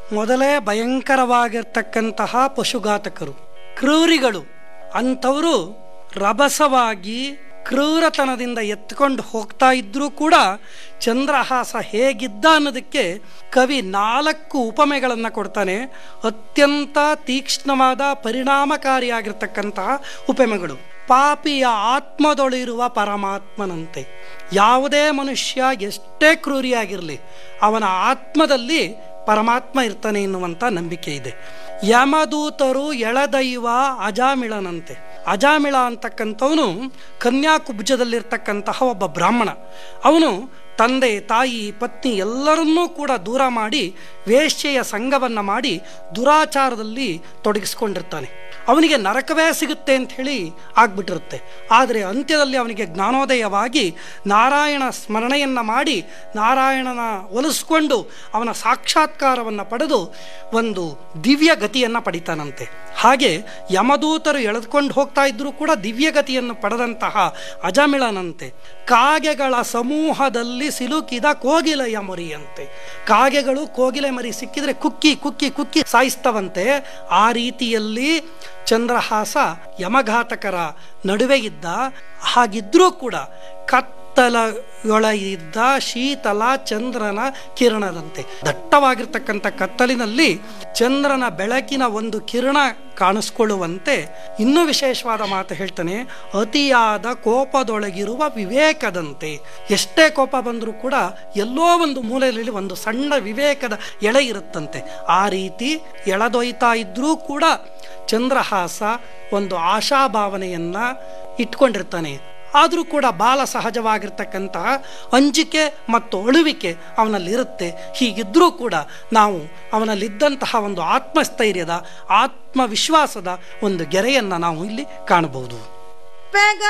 ಮೊದಲೇ ಭಯಂಕರವಾಗಿರ್ತಕ್ಕಂತಹ ಪಶುಘಾತಕರು ಕ್ರೂರಿಗಳು ಅಂಥವರು ರಭಸವಾಗಿ ಕ್ರೂರತನದಿಂದ ಎತ್ಕೊಂಡು ಹೋಗ್ತಾ ಇದ್ರೂ ಕೂಡ ಚಂದ್ರಹಾಸ ಹೇಗಿದ್ದ ಅನ್ನೋದಕ್ಕೆ ಕವಿ ನಾಲ್ಕು ಉಪಮೆಗಳನ್ನು ಕೊಡ್ತಾನೆ ಅತ್ಯಂತ ತೀಕ್ಷ್ಣವಾದ ಪರಿಣಾಮಕಾರಿಯಾಗಿರ್ತಕ್ಕಂತಹ ಉಪಮೆಗಳು ಪಾಪಿಯ ಆತ್ಮದೊಳಿರುವ ಪರಮಾತ್ಮನಂತೆ ಯಾವುದೇ ಮನುಷ್ಯ ಎಷ್ಟೇ ಕ್ರೂರಿಯಾಗಿರಲಿ ಅವನ ಆತ್ಮದಲ್ಲಿ ಪರಮಾತ್ಮ ಇರ್ತಾನೆ ಎನ್ನುವಂಥ ನಂಬಿಕೆ ಇದೆ ಯಮದೂತರು ಎಳದೈವ ಅಜಾಮಿಳನಂತೆ ಅಜಾಮಿಳ ಅಂತಕ್ಕಂಥವನು ಕನ್ಯಾಕುಬ್ಜದಲ್ಲಿರ್ತಕ್ಕಂತಹ ಒಬ್ಬ ಬ್ರಾಹ್ಮಣ ಅವನು ತಂದೆ ತಾಯಿ ಪತ್ನಿ ಎಲ್ಲರನ್ನೂ ಕೂಡ ದೂರ ಮಾಡಿ ವೇಶ್ಯೆಯ ಸಂಘವನ್ನು ಮಾಡಿ ದುರಾಚಾರದಲ್ಲಿ ತೊಡಗಿಸ್ಕೊಂಡಿರ್ತಾನೆ ಅವನಿಗೆ ನರಕವೇ ಸಿಗುತ್ತೆ ಅಂತ ಹೇಳಿ ಆಗ್ಬಿಟ್ಟಿರುತ್ತೆ ಆದರೆ ಅಂತ್ಯದಲ್ಲಿ ಅವನಿಗೆ ಜ್ಞಾನೋದಯವಾಗಿ ನಾರಾಯಣ ಸ್ಮರಣೆಯನ್ನು ಮಾಡಿ ನಾರಾಯಣನ ಒಲಿಸ್ಕೊಂಡು ಅವನ ಸಾಕ್ಷಾತ್ಕಾರವನ್ನು ಪಡೆದು ಒಂದು ದಿವ್ಯ ಗತಿಯನ್ನು ಪಡಿತಾನಂತೆ ಹಾಗೆ ಯಮದೂತರು ಎಳೆದುಕೊಂಡು ಹೋಗ್ತಾ ಇದ್ರೂ ಕೂಡ ದಿವ್ಯ ಗತಿಯನ್ನು ಪಡೆದಂತಹ ಅಜಮಿಳನಂತೆ ಕಾಗೆಗಳ ಸಮೂಹದಲ್ಲಿ ಸಿಲುಕಿದ ಕೋಗಿಲೆಯ ಮರಿಯಂತೆ ಕಾಗೆಗಳು ಕೋಗಿಲೆ ಮರಿ ಸಿಕ್ಕಿದ್ರೆ ಕುಕ್ಕಿ ಕುಕ್ಕಿ ಕುಕ್ಕಿ ಸಾಯಿಸ್ತವಂತೆ ಆ ರೀತಿಯಲ್ಲಿ ಚಂದ್ರಹಾಸ ಯಮಘಾತಕರ ನಡುವೆ ಇದ್ದ ಹಾಗಿದ್ರೂ ಕೂಡ ಕತ್ತಲೊಳಗಿದ್ದ ಶೀತಲ ಚಂದ್ರನ ಕಿರಣದಂತೆ ದಟ್ಟವಾಗಿರ್ತಕ್ಕಂಥ ಕತ್ತಲಿನಲ್ಲಿ ಚಂದ್ರನ ಬೆಳಕಿನ ಒಂದು ಕಿರಣ ಕಾಣಿಸ್ಕೊಳ್ಳುವಂತೆ ಇನ್ನೂ ವಿಶೇಷವಾದ ಮಾತು ಹೇಳ್ತಾನೆ ಅತಿಯಾದ ಕೋಪದೊಳಗಿರುವ ವಿವೇಕದಂತೆ ಎಷ್ಟೇ ಕೋಪ ಬಂದರೂ ಕೂಡ ಎಲ್ಲೋ ಒಂದು ಮೂಲೆಯಲ್ಲಿ ಒಂದು ಸಣ್ಣ ವಿವೇಕದ ಎಳೆ ಇರುತ್ತಂತೆ ಆ ರೀತಿ ಎಳೆದೊಯ್ತಾ ಇದ್ರೂ ಕೂಡ ಚಂದ್ರಹಾಸ ಒಂದು ಆಶಾಭಾವನೆಯನ್ನ ಇಟ್ಕೊಂಡಿರ್ತಾನೆ ಆದರೂ ಕೂಡ ಬಾಲ ಸಹಜವಾಗಿರ್ತಕ್ಕಂತಹ ಅಂಜಿಕೆ ಮತ್ತು ಅಳುವಿಕೆ ಅವನಲ್ಲಿರುತ್ತೆ ಹೀಗಿದ್ರೂ ಕೂಡ ನಾವು ಅವನಲ್ಲಿದ್ದಂತಹ ಒಂದು ಆತ್ಮಸ್ಥೈರ್ಯದ ಆತ್ಮವಿಶ್ವಾಸದ ಒಂದು ಗೆರೆಯನ್ನು ನಾವು ಇಲ್ಲಿ ಕಾಣಬಹುದು